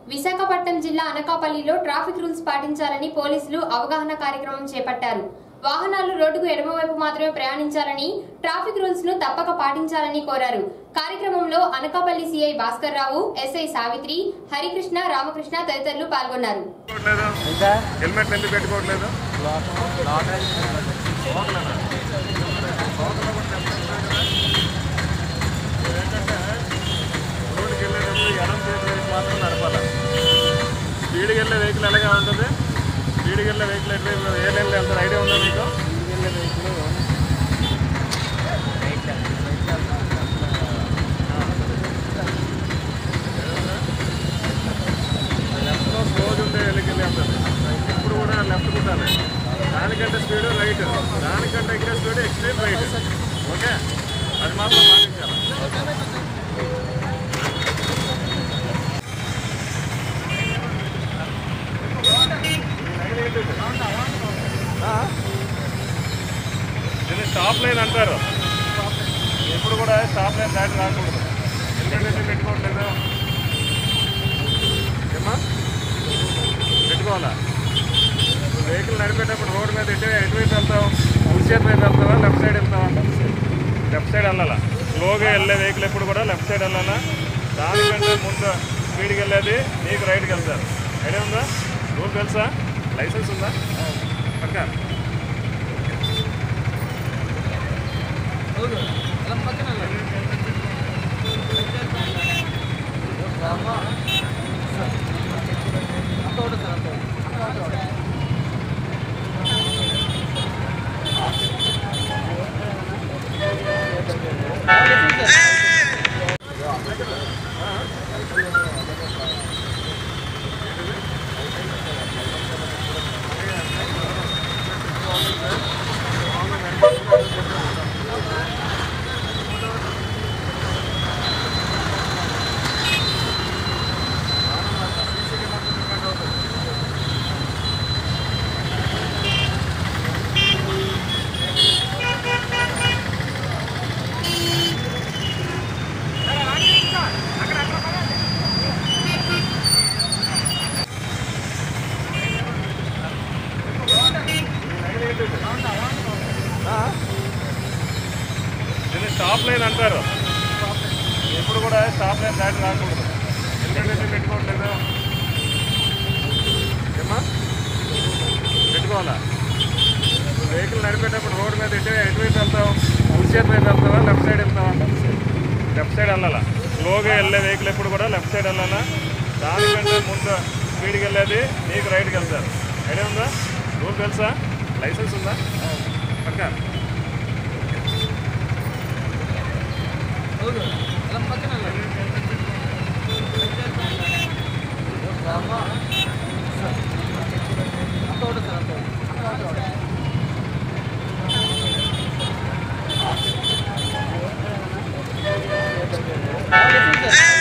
విశాఖపట్నం జిల్లా అనకాపల్లిలో traffic rules పాటించాలని పోలీసులు అవగాహన కార్యక్రమం చేపట్టారు వాహనాలు రోడ్డుకు ఎడమవైపు మాత్రమే ప్రయాణించాలని ట్రాఫిక్ రూల్స్ ను తప్పక పాటించాలని కోరారు కార్యక్రమంలో అనకాపల్లి సిఐ భాస్కర్ రావు ఎస్ఐ సావిత్రి హరికృష్ణ రామకృష్ణ తదితరులు పాల్గొన్నారు పెట్టుకోవట్లేదు ఇంకా హెల్మెట్ ఎందుకు పెట్టుకోవట్లేదు రోడ్డుకి వెళ్ళేటప్పుడు ఎడం చేతి వైపు మాత్రం నడపాలి స్పీడ్కి వెళ్ళే వెహికల్ ఎలాగా ఉంటుంది స్పీడ్కి వెళ్ళే వెహికల్ ఎటువైపు ఏ లైన్లో వెళ్తారు ఐడియా ఉందా మీకు వెళ్ళే వెహికల్ లెఫ్ట్లో స్లోగా ఉంటే వెళ్ళి వెళ్తారు ఇప్పుడు కూడా లెఫ్ట్ కుట్టాలి దానికంటే స్పీడ్ రైట్ దానికంటే ఇంకా స్పీడ్ ఎక్స్ట్రీమ్ రైట్ ఓకే అది మాత్రం పాటించాలి ఇది స్టాప్ లైన్ అంటారు ఎప్పుడు కూడా స్టాప్ లైన్ దాటి రాకూడదు ఎందుకంటే పెట్టుకోవట్లేదు ఏమా పెట్టుకోవాలా వెహికల్ నడిపేటప్పుడు రోడ్డు మీద ఎటు ఎటువైపు వెళ్తావు ఉల్చేతి వైపు వెళ్తావా లెఫ్ట్ సైడ్ వెళ్తావా లెఫ్ట్ సైడ్ వెళ్ళాలా స్లోగా వెళ్ళే వెహికల్ ఎప్పుడు కూడా లెఫ్ట్ సైడ్ వెళ్ళాలా దానికంటే ముందు స్పీడ్కి వెళ్ళేది నీకు రైట్కి వెళ్తారు ఐడియా ఉందా రూల్ తెలుసా లైసెన్స్ ఉందా పక్క దీన్ని స్టాప్ లైన్ అంటారు ఎప్పుడు కూడా స్టాప్ లైన్ దాటి రాకూడదు ఎందుకంటే పెట్టుకోవట్లేదు ఏమా పెట్టుకోవాలా వెహికల్ నడిపేటప్పుడు రోడ్డు మీద ఎటు ఎటువైపు వెళ్తావు ఉల్చేతి వైపు వెళ్తావా లెఫ్ట్ సైడ్ వెళ్తావా లెఫ్ట్ సైడ్ వెళ్ళాలా స్లోగా వెళ్ళే వెహికల్ ఎప్పుడు కూడా లెఫ్ట్ సైడ్ వెళ్ళాలా దానికంటే ముందు స్పీడ్కి వెళ్ళేది నీకు రైట్కి వెళ్తారు ఐడియా ఉందా రూల్ తెలుసా లైసెన్స్ ఉందా పక్క ఇంకా